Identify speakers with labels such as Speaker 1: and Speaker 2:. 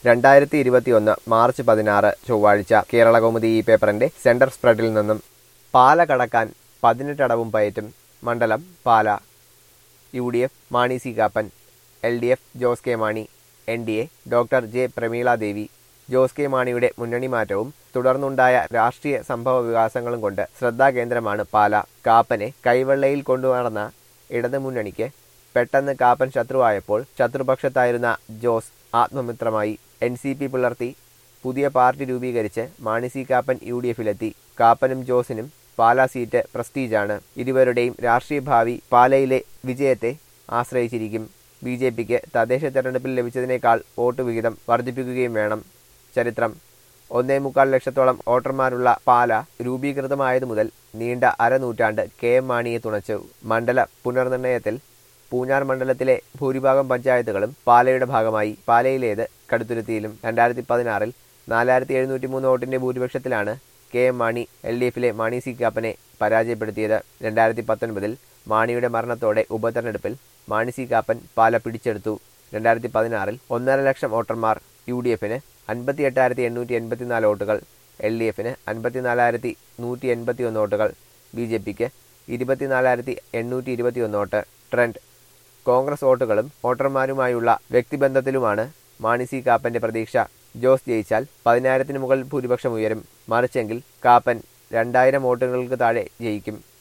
Speaker 1: രണ്ടായിരത്തി ഇരുപത്തിയൊന്ന് മാർച്ച് പതിനാറ് ചൊവ്വാഴ്ച കേരളകൗമുദി ഈ പേപ്പറിന്റെ സെന്റർ സ്പ്രെഡിൽ നിന്നും പാല കടക്കാൻ പതിനെട്ടടവും പയറ്റും മണ്ഡലം Pala U D F Mani C Kappan L D F Jose K Mani N D A doctor J Prameela Devi Jose K മാണിയുടെ മുന്നണി മാറ്റവും തുടർന്നുണ്ടായ രാഷ്ട്രീയ സംഭവ വികാസങ്ങളും കൊണ്ട് ശ്രദ്ധാകേന്ദ്രമാണ് പാല കാപ്പനെ കൈവെള്ളയിൽ കൊണ്ടുനടന്ന ഇടതു മുന്നണിക്ക് പെട്ടെന്ന് കാപ്പൻ ശത്രുവായപ്പോൾ ശത്രുപക്ഷത്തായിരുന്ന ജോസ് ആത്മമിത്രമായി എൻ സി പി പുലർത്തി പുതിയ പാർട്ടി രൂപീകരിച്ച് Mani C Kappan U D എഫിലെത്തി കാപ്പനും ജോസിനും പാലാ സീറ്റ് പ്രസ്റ്റീജാണ് ഇരുവരുടെയും രാഷ്ട്രീയ ഭാവി പാലയിലെ വിജയത്തെ ആശ്രയിച്ചിരിക്കും ബി ജെ പിക്ക് തദ്ദേശ തെരഞ്ഞെടുപ്പിൽ ലഭിച്ചതിനേക്കാൾ വോട്ട് വിഹിതം വർദ്ധിപ്പിക്കുകയും വേണം ചരിത്രം ഒന്നേ മുക്കാൽ ലക്ഷത്തോളം വോട്ടർമാരുള്ള പാല രൂപീകൃതമായതു മുതൽ നീണ്ട അരനൂറ്റാണ്ട് കെ എം മാണിയെ തുണച്ചു മണ്ഡല പുനർനിർണയത്തിൽ പൂഞ്ഞാർ മണ്ഡലത്തിലെ ഭൂരിഭാഗം പഞ്ചായത്തുകളും പാലയുടെ ഭാഗമായി പാലയിലേത് കടുത്തുരുത്തിയിലും രണ്ടായിരത്തി പതിനാറിൽ നാലായിരത്തി എഴുന്നൂറ്റി മൂന്ന് വോട്ടിന്റെ ഭൂരിപക്ഷത്തിലാണ് K M Mani L D എഫിലെ മാണി സി കാപ്പനെ പരാജയപ്പെടുത്തിയത് രണ്ടായിരത്തി പത്തൊൻപതിൽ മാണിയുടെ മരണത്തോടെ ഉപതെരഞ്ഞെടുപ്പിൽ മാണി സി കാപ്പൻ പാല പിടിച്ചെടുത്തു രണ്ടായിരത്തി പതിനാറിൽ ഒന്നര ലക്ഷം വോട്ടർമാർ യു ഡി എഫിന് അൻപത്തി എട്ടായിരത്തി എണ്ണൂറ്റി എൺപത്തിനാല് വോട്ടുകൾ എൽ ഡി എഫിന് അൻപത്തിനാലായിരത്തി നൂറ്റി എൺപത്തി ഒന്ന് വോട്ടുകൾ ബി ജെ പിക്ക് ഇരുപത്തിനാലായിരത്തി എണ്ണൂറ്റി ഇരുപത്തിയൊന്ന് വോട്ട് ട്രെൻഡ് കോൺഗ്രസ് വോട്ടുകളും വോട്ടർമാരുമായുള്ള വ്യക്തിബന്ധത്തിലുമാണ് മാണി സി കാപ്പന്റെ പ്രതീക്ഷ ജോസ് ജയിച്ചാൽ പതിനായിരത്തിന് മുകളിൽ ഭൂരിപക്ഷം ഉയരും മറിച്ചെങ്കിൽ കാപ്പൻ രണ്ടായിരം വോട്ടുകൾക്ക് താഴെ ജയിക്കും